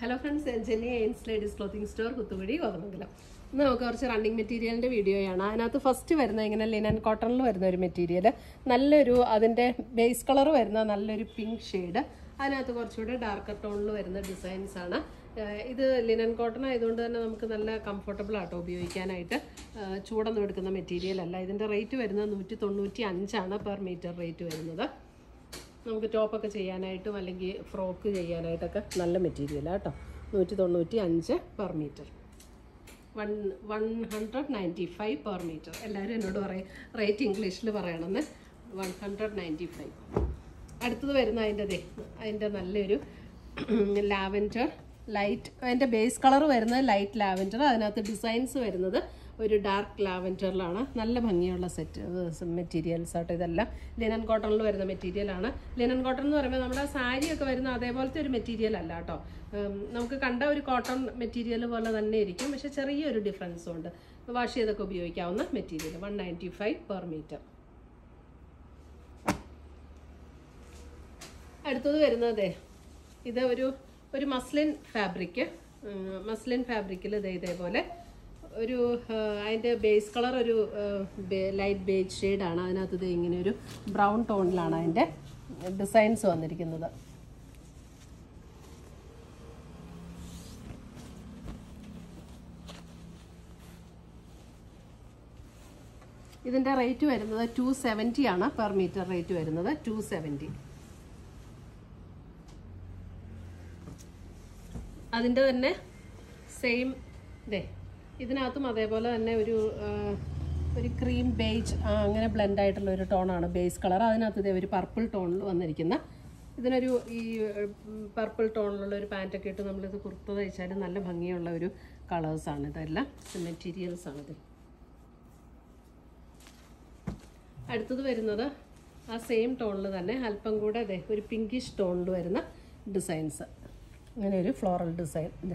hello friends Jenny എയിൻസ് ladies clothing store Kuthukuzhi Kothamangalam ഇന്ന് നമുക്ക് കുറച്ച് റണ്ണിങ് മെറ്റീരിയലിൻ്റെ വീഡിയോയാണ് അതിനകത്ത് ഫസ്റ്റ് വരുന്ന ഇങ്ങനെ ലിനൻ കോട്ടണിൽ വരുന്ന ഒരു മെറ്റീരിയൽ നല്ലൊരു അതിൻ്റെ ബേസ് കളർ വരുന്ന നല്ലൊരു പിങ്ക് ഷെയ്ഡ് അതിനകത്ത് കുറച്ചുകൂടെ ഡാർക്കർ ടോണിൽ വരുന്ന ഡിസൈൻസ് ആണ് ഏഹ് ഇത് ലിനൻ കോട്ടൺ ആയതുകൊണ്ട് തന്നെ നമുക്ക് നല്ല കംഫർട്ടബിൾ ആട്ടോ ഉപയോഗിക്കാനായിട്ട് ഏഹ് ചൂടൊന്നും എടുക്കുന്ന മെറ്റീരിയൽ അല്ല ഇതിൻ്റെ റേറ്റ് വരുന്നത് നൂറ്റി തൊണ്ണൂറ്റി അഞ്ചാണ് പെർ മീറ്റർ റേറ്റ് വരുന്നത് നമുക്ക് ടോപ്പൊക്കെ ചെയ്യാനായിട്ടും അല്ലെങ്കിൽ ഫ്രോക്ക് ചെയ്യാനായിട്ടൊക്കെ നല്ല മെറ്റീരിയലാണ് കേട്ടോ നൂറ്റി തൊണ്ണൂറ്റി അഞ്ച് per metre one one hundred ninety five per metre എല്ലാവരും എന്നോട് പറയും റേറ്റ് ഇംഗ്ലീഷിൽ പറയണമെന്ന് വൺ ഹൺഡ്രഡ് നയൻറ്റി ഫൈവ് അടുത്തത് വരുന്ന അതിൻ്റെ ദേ അതിൻ്റെ നല്ലൊരു ലാവൻഡർ ലൈറ്റ് അതിൻ്റെ ബേസ് കളർ വരുന്നത് ലൈറ്റ് ലാവൻഡർ അതിനകത്ത് ഡിസൈൻസ് വരുന്നത് ഒരു ഡാർക്ക് ലാവൻഡറിലാണ് നല്ല ഭംഗിയുള്ള സെറ്റ് മെറ്റീരിയൽസ് ആട്ടോ ഇതെല്ലാം ലിനൻ കോട്ടണിൽ വരുന്ന മെറ്റീരിയലാണ് ലിനൻ കോട്ടൺ എന്ന് പറയുമ്പോൾ നമ്മുടെ സാരിയൊക്കെ വരുന്ന അതേപോലത്തെ ഒരു മെറ്റീരിയൽ അല്ല കേട്ടോ ഉം, നമുക്ക് കണ്ട ഒരു കോട്ടൺ മെറ്റീരിയൽ പോലെ തന്നെ ഇരിക്കും പക്ഷെ ചെറിയൊരു ഡിഫറൻസും ഉണ്ട് വാഷ് ചെയ്തൊക്കെ ഉപയോഗിക്കാവുന്ന material one ninety five per metre അടുത്തത് വരുന്നത് ഇത് ഒരു ഒരു മസ്ലിൻ ഫാബ്രിക് മസ്ലിൻ ഫാബ്രിക്കിൽ ഇത് ഇതേപോലെ ഒരു ആ, അതിൻ്റെ ബേസ് കളർ ഒരു ലൈറ്റ് ബേജ് ഷെയ്ഡാണ് അതിനകത്ത് ഇത് ഇങ്ങനെ ഒരു ബ്രൗൺ ടോണിലാണ് അതിൻ്റെ ഡിസൈൻസ് വന്നിരിക്കുന്നത് ഇതിൻ്റെ റേറ്റ് വരുന്നത് ടു സെവൻറ്റി ആണ് പെർ മീറ്റർ റേറ്റ് വരുന്നത് ടു സെവൻറ്റി അതിൻ്റെ തന്നെ സെയിം ഇതേ ഇതിനകത്തും അതേപോലെ തന്നെ ഒരു ആ, ഒരു ക്രീം ബേജ് അങ്ങനെ ബ്ലെൻഡ് ആയിട്ടുള്ള ഒരു ടോണാണ് ബേസ് കളർ അതിനകത്ത് ഇതേ ഒരു പർപ്പിൾ ടോണിൽ വന്നിരിക്കുന്ന ഇതിനൊരു ഈ പർപ്പിൾ ടോണിലുള്ള ഒരു പാൻറ്റൊക്കെ ഇട്ട് നമ്മളിത് കുർത്ത തയ്ച്ചാൽ നല്ല ഭംഗിയുള്ള ഒരു കളേഴ്സാണ് ഇതെല്ലാം മെറ്റീരിയൽസ് ആണിത് അടുത്തത് വരുന്നത് ആ സെയിം ടോണിൽ തന്നെ അല്പം കൂടെ അതെ ഒരു പിങ്കിഷ് ടോണിൽ വരുന്ന ഡിസൈൻസ് അങ്ങനെ ഒരു ഫ്ലോറൽ ഡിസൈൻ ഇതെ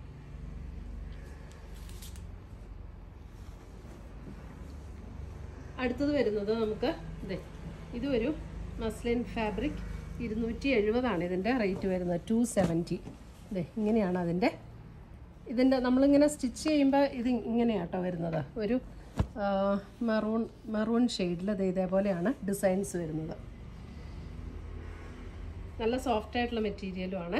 അടുത്തത് വരുന്നത് നമുക്ക് ഇതെ ഇത് ഒരു മസ്ലിൻ ഫാബ്രിക് ഇരുന്നൂറ്റി എഴുപതാണ് ഇതിൻ്റെ റേറ്റ് വരുന്നത് ടു സെവൻറ്റി ഇതെ ഇങ്ങനെയാണ് അതിൻ്റെ ഇതിൻ്റെ നമ്മളിങ്ങനെ സ്റ്റിച്ച് ചെയ്യുമ്പോൾ ഇത് ഇങ്ങനെയാട്ടോ വരുന്നത് ഒരു മെറൂൺ മെറൂൺ ഷെയ്ഡിൽ ഇത് ഇതേപോലെയാണ് ഡിസൈൻസ് വരുന്നത് നല്ല സോഫ്റ്റ് ആയിട്ടുള്ള മെറ്റീരിയലും ആണ്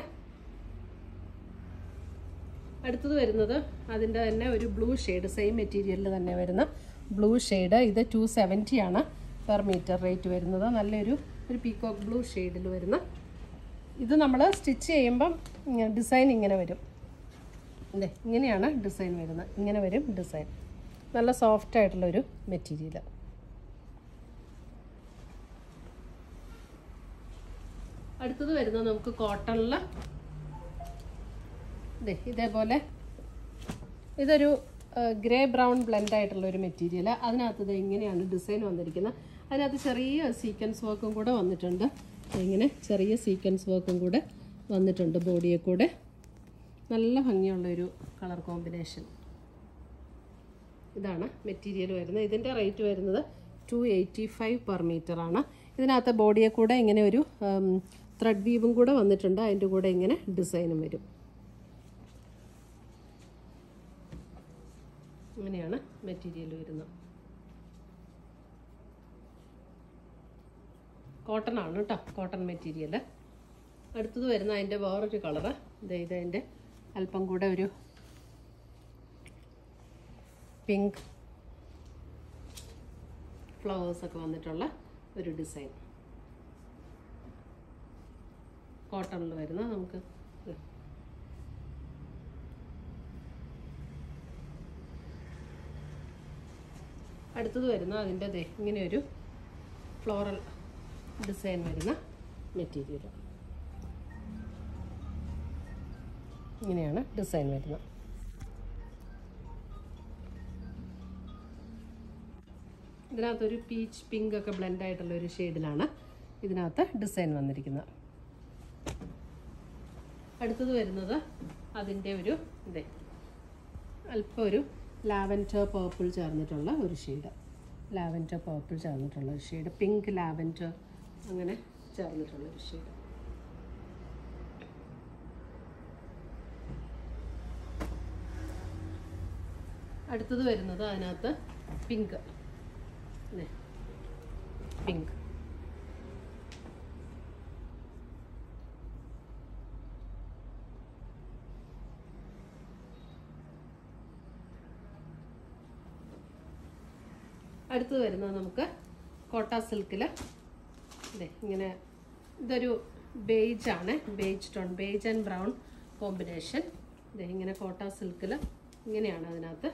അടുത്തത് വരുന്നത് അതിൻ്റെ തന്നെ ഒരു ബ്ലൂ ഷെയ്ഡ് സെയിം മെറ്റീരിയലിൽ തന്നെ വരുന്ന ബ്ലൂ ഷെയ്ഡ് ഇത് ടു സെവൻറ്റി ആണ് പെർ മീറ്റർ റേറ്റ് വരുന്നത് നല്ലൊരു ഒരു പീക്കോക്ക് ബ്ലൂ ഷെയ്ഡിൽ വരുന്ന ഇത് നമ്മൾ സ്റ്റിച്ച് ചെയ്യുമ്പം ഡിസൈൻ ഇങ്ങനെ വരും ഇല്ലേ ഇങ്ങനെയാണ് ഡിസൈൻ വരുന്നത് ഇങ്ങനെ വരും ഡിസൈൻ നല്ല സോഫ്റ്റ് ആയിട്ടുള്ളൊരു മെറ്റീരിയൽ അടുത്തത് വരുന്നത് നമുക്ക് കോട്ടണിൽ ദേ ഇതേപോലെ ഇതൊരു ഗ്രേ ബ്രൗൺ ബ്ലെൻഡ് ആയിട്ടുള്ള ഒരു മെറ്റീരിയൽ അതിനകത്ത് ഇത് ഇങ്ങനെയാണ് ഡിസൈൻ വന്നിരിക്കുന്നത് അതിനകത്ത് ചെറിയ സീക്വൻസ് വർക്കും കൂടെ വന്നിട്ടുണ്ട് ഇങ്ങനെ ചെറിയ സീക്വൻസ് വർക്കും കൂടെ വന്നിട്ടുണ്ട് ബോഡിയെ കൂടെ നല്ല ഭംഗിയുള്ളൊരു കളർ കോമ്പിനേഷൻ ഇതാണ് മെറ്റീരിയൽ വരുന്നത് ഇതിൻ്റെ റേറ്റ് വരുന്നത് two eighty five per metre ആണ് ഇതിനകത്ത് ബോഡിയെ കൂടെ ഇങ്ങനെ ഒരു ത്രെഡ് വീവും കൂടെ വന്നിട്ടുണ്ട് അതിൻ്റെ കൂടെ ഇങ്ങനെ ഡിസൈനും വരും ഇങ്ങനെയാണ് മെറ്റീരിയൽ വരുന്നത് കോട്ടൺ ആണ് കേട്ടോ കോട്ടൺ മെറ്റീരിയൽ അടുത്തത് വരുന്ന അതിൻ്റെ വേറൊരു കളറ് ഇത് ഇതിൻ്റെ അല്പം കൂടെ ഒരു പിങ്ക് ഫ്ലവേഴ്സൊക്കെ വന്നിട്ടുള്ള ഒരു ഡിസൈൻ കോട്ടണിൽ വരുന്ന നമുക്ക് ഇത് അടുത്തത് വരുന്ന അതിൻ്റെ ദേ ഇങ്ങനെ ഒരു ഫ്ലോറൽ ഡിസൈൻ വരുന്ന മെറ്റീരിയൽ ഇങ്ങനെയാണ് ഡിസൈൻ വരുന്നത് ഇതിനകത്തൊരു പീച്ച് പിങ്ക് ഒക്കെ ബ്ലെൻഡ് ആയിട്ടുള്ള ഒരു ഷെയ്ഡിലാണ് ഇതിനകത്ത് ഡിസൈൻ വന്നിരിക്കുന്നത് അടുത്തത് വരുന്നത് അതിൻ്റെ ഒരു ഇതേ അല്പം ഒരു ലാവൻഡർ പേർപ്പിൾ ചേർന്നിട്ടുള്ള ഒരു ഷെയ്ഡ് ലാവൻഡർ പേർപ്പിൾ ചേർന്നിട്ടുള്ള ഒരു ഷെയ്ഡ് പിങ്ക് ലാവൻഡർ അങ്ങനെ ചേർന്നിട്ടുള്ള ഒരു ഷെയ്ഡ് അടുത്തത് വരുന്നത് അതിനകത്ത് പിങ്ക് പിങ്ക് അടുത്തത് വരുന്നത് നമുക്ക് കോട്ട സിൽക്കിൽ ഇതെ ഇങ്ങനെ ഇതൊരു ബേജ് ആണ് beige tone beige and brown combination ഇതെ ഇങ്ങനെ കോട്ട സിൽക്കിൽ ഇങ്ങനെയാണ് അതിനകത്ത്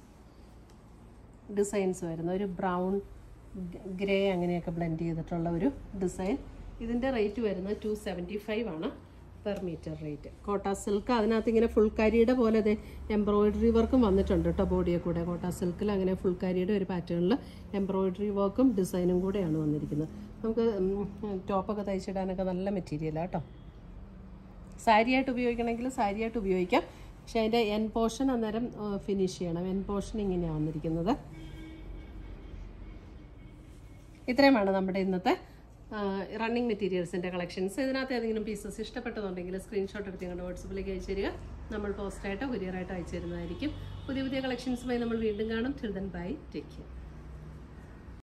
ഡിസൈൻസ് വരുന്നത് ഒരു ബ്രൗൺ ഗ്രേ അങ്ങനെയൊക്കെ ബ്ലെൻഡ് ചെയ്തിട്ടുള്ള ഒരു ഡിസൈൻ ഇതിൻ്റെ റേറ്റ് വരുന്നത് ടു സെവൻറ്റി ഫൈവ് ആണ് per metre rate Kota silk അതിനകത്ത് ഇങ്ങനെ ഫുൾ കാരിയുടെ പോലെ അത് എംബ്രോയിഡറി വർക്കും വന്നിട്ടുണ്ട് കേട്ടോ ബോഡിയെ കൂടെ കോട്ട സിൽക്കിൽ അങ്ങനെ ഫുൾ കാരിയുടെ ഒരു പാറ്റേണിൽ എംബ്രോയിഡറി വർക്കും ഡിസൈനും കൂടെയാണ് വന്നിരിക്കുന്നത് നമുക്ക് ടോപ്പൊക്കെ തയ്ച്ചിടാനൊക്കെ നല്ല മെറ്റീരിയലാണ് കേട്ടോ സാരിയായിട്ട് ഉപയോഗിക്കണമെങ്കിൽ സാരിയായിട്ട് ഉപയോഗിക്കാം പക്ഷേ അതിൻ്റെ എൻ പോർഷൻ അന്നേരം ഫിനിഷ് ചെയ്യണം എൻ പോർഷൻ ഇങ്ങനെയാണ് വന്നിരിക്കുന്നത് ഇത്രയുമാണ് നമ്മുടെ ഇന്നത്തെ റണ്ണിങ് മെറ്റീരിയൽസിൻ്റെ കളക്ഷൻസ് ഇതിനകത്ത് ഏതെങ്കിലും പീസസ് ഇഷ്ടപ്പെട്ടതുണ്ടെങ്കിൽ സ്ക്രീൻഷോട്ട് എടുത്ത് ഞങ്ങളുടെ വാട്സപ്പിലേക്ക് അയച്ചു തരിക നമ്മൾ പോസ്റ്റായിട്ടോ കൊറിയറായിട്ടോ അയച്ചു തരുന്നതായിരിക്കും പുതിയ പുതിയ കളക്ഷൻസുമായി നമ്മൾ വീണ്ടും കാണും till then bye take care